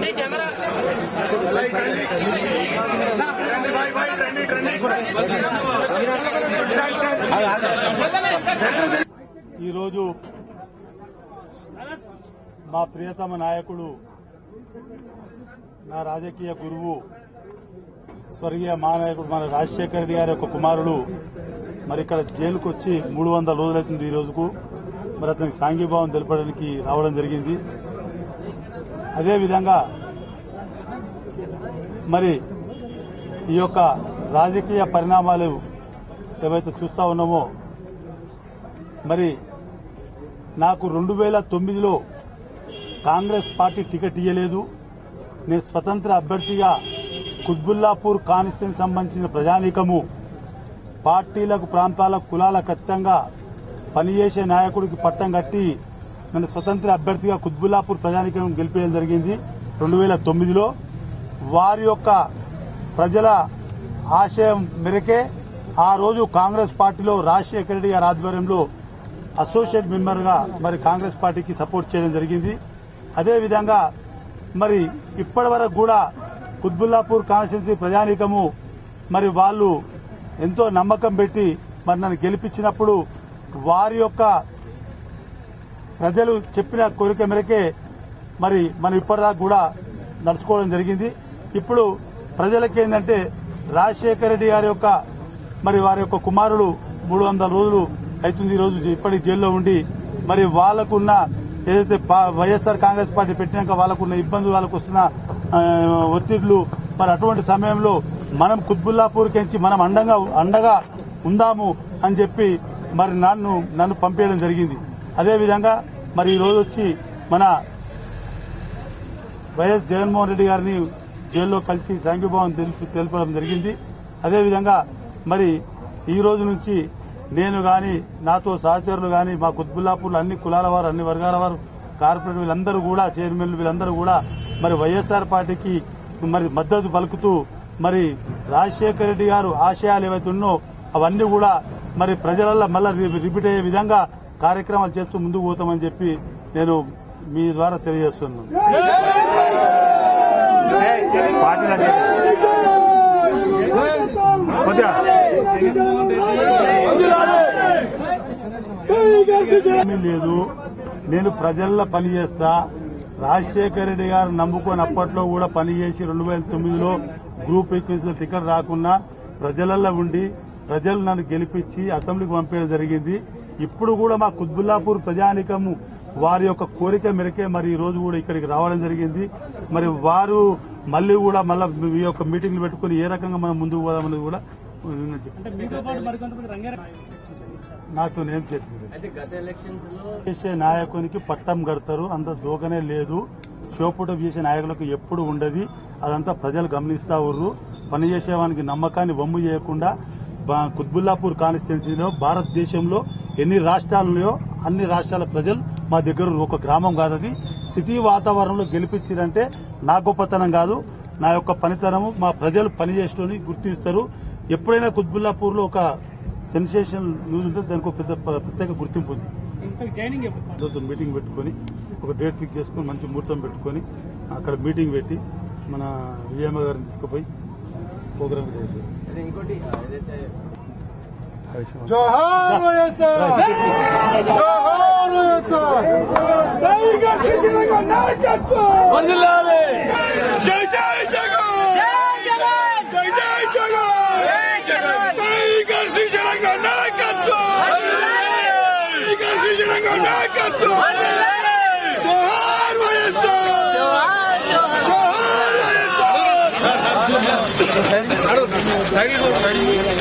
ఈరోజు మా ప్రియతమ నాయకుడు నా రాజకీయ గురువు స్వర్గీయ మహానాయకుడు మన రాజశేఖర రెడ్డి గారి యొక్క కుమారుడు మరి ఇక్కడ జైలుకు వచ్చి మూడు వందల రోజులవుతుంది ఈ రోజుకు మరి అతనికి సాంఘీభావం తెలపడానికి రావడం జరిగింది అదేవిధంగా మరి ఈ యొక్క రాజకీయ పరిణామాలు ఏవైతే చూస్తా ఉన్నామో మరి నాకు రెండు వేల తొమ్మిదిలో కాంగ్రెస్ పార్టీ టికెట్ ఇయ్యలేదు నేను స్వతంత్ర అభ్యర్థిగా కుత్బుల్లాపూర్ కాన్స్టిట్యూన్ సంబంధించిన ప్రజానీకము పార్టీలకు ప్రాంతాలకు కులాలకు అత్యంగా పనిచేసే నాయకుడికి పట్టం కట్టి నన్ను స్వతంత్ర అభ్యర్థిగా కుత్బుల్లాపూర్ ప్రజానీకం గెలిపేయడం జరిగింది రెండు వేల తొమ్మిదిలో వారి యొక్క ప్రజల ఆశయం మేరకే ఆ రోజు కాంగ్రెస్ పార్టీలో రాజశేఖర రెడ్డి గారి ఆధ్వర్యంలో అసోసియేట్ మెంబర్ గా మరి కాంగ్రెస్ పార్టీకి సపోర్ట్ చేయడం జరిగింది అదేవిధంగా మరి ఇప్పటి వరకు కూడా కుత్బుల్లాపూర్ కాన్స్టిట్యున్సీ ప్రజానీకము మరి వాళ్ళు ఎంతో నమ్మకం పెట్టి మరి నన్ను గెలిపించినప్పుడు వారి యొక్క ప్రజలు చెప్పిన కోరిక మేరకే మరి మనం ఇప్పటిదాకా కూడా నడుచుకోవడం జరిగింది ఇప్పుడు ప్రజలకి ఏంటంటే రాజశేఖర రెడ్డి గారి యొక్క మరి వారి యొక్క కుమారుడు మూడు వందల రోజులు అవుతుంది ఈ రోజు ఇప్పటికి జైల్లో ఉండి మరి వాళ్ళకున్న ఏదైతే పా- వైఎస్ఆర్ కాంగ్రెస్ పార్టీ పెట్టినాక వాళ్ళకున్న ఇబ్బందులు వాళ్ళకు వస్తున్న ఆ, ఒత్తిళ్లు మరి అటువంటి సమయంలో మనం కుత్బుల్లాపూర్ కెంచి మనం అండగా అండగా ఉందాము అని చెప్పి మరి నన్ను నన్ను పంపేయడం జరిగింది అదేవిధంగా మరి ఈ రోజు వచ్చి మన వైఎస్ జగన్మోహన్ రెడ్డి గారిని జైల్లో కలిసి సంఘీభావం తెలిపి తెలపడం జరిగింది అదేవిధంగా మరి ఈ రోజు నుంచి నేను గాని నాతో సహచరులు గాని మా కుత్బుల్లాపూర్లో అన్ని కులాల వారు అన్ని వర్గాల వారు కార్పొరేట్ వీళ్ళందరూ కూడా చైర్మన్లు వీళ్ళందరూ కూడా మరి వైఎస్ఆర్ పార్టీకి మరి మద్దతు పలుకుతూ మరి రాజశేఖర రెడ్డి గారు ఆశయాలు ఏవైతే ఉన్నో అవన్నీ కూడా మరి ప్రజలలో మళ్ళా రి- రిపీట్ అయ్యే విధంగా కార్యక్రమాలు చేస్తూ ముందుకు పోతామని చెప్పి నేను మీ ద్వారా తెలియజేస్తున్నాను ఏమీ లేదు నేను ప్రజల్లో పని చేస్తా రాజశేఖర రెడ్డి గారు నమ్ముకొని అప్పట్లో కూడా పనిచేసి రెండు వేల తొమ్మిదిలో గ్రూప్ ఈక్వెన్స్ లో టికెట్ రాకున్నా ప్రజలలో ఉండి ప్రజలు నన్ను గెలిపించి అసెంబ్లీకి పంపేయడం జరిగింది ఇప్పుడు కూడా మా కుత్బుల్లాపూర్ ప్రజానికము వారి యొక్క కోరిక మేరకే మరి ఈ రోజు కూడా ఇక్కడికి రావడం జరిగింది మరి వారు మళ్ళీ కూడా మళ్ళీ ఈ యొక్క మీటింగ్లు పెట్టుకుని ఏ రకంగా మనం ముందుకు పోదామనేది కూడా నేను చెప్తాను. అంటే మీతో పాటు మరికొంతమంది రంగారెడ్డి నాతో నేను చర్చించాను అయితే గత ఎలక్షన్స్ లో చేసే నాయకునికి పట్టం కడతారు అంత దోకనే లేదు షోపుట చేసే నాయకులకు ఎప్పుడు ఉండదు అదంతా ప్రజలు గమనిస్తా ఉర్రు పనిచేసేవానికి నమ్మకాన్ని వమ్ము చేయకుండా బా- కుత్బుల్లాపూర్ కాన్స్టిట్యున్సీలో భారతదేశంలో ఎన్ని రాష్ట్రాలు ఉన్నాయో అన్ని రాష్ట్రాల ప్రజలు మా దగ్గర ఒక గ్రామం కాదది సిటీ వాతావరణంలో గెలిపించారంటే నా గొప్పతనం కాదు నా యొక్క పనితనము మా ప్రజలు పనిచేసుకొని గుర్తిస్తారు ఎప్పుడైనా కుత్బుల్లాపూర్ లో ఒక సెన్సేషన్ న్యూస్ ఉంటే దానికి ఒక పెద్ద ప- ప్రత్యేక గుర్తింపు ఉంది ఇంత జైనింగ్ ఎప్పుడు అందరితో మీటింగ్ పెట్టుకొని ఒక డేట్ ఫిక్స్ చేసుకొని మంచి ముహూర్తం పెట్టుకొని అక్కడ మీటింగ్ పెట్టి మన విఎంఏ గారిని తీసుకుపోయి ప్రోగ్రామ్ చేసి అదే ఇంకోటి ఏదైతే జోహార్ వైఎస్ఆర్ జోహార్ వైఎస్ఆర్ టైగర్ శిఖరంగా నాయకత్వం జై జై జగన్ జై జై జగన్ టైగర్ శిఖరంగా నాయకత్వం టైగర్ శిఖరంగా నాయకత్వం జోహార్ వైఎస్ఆర్ జోహార్ వైఎస్ఆర్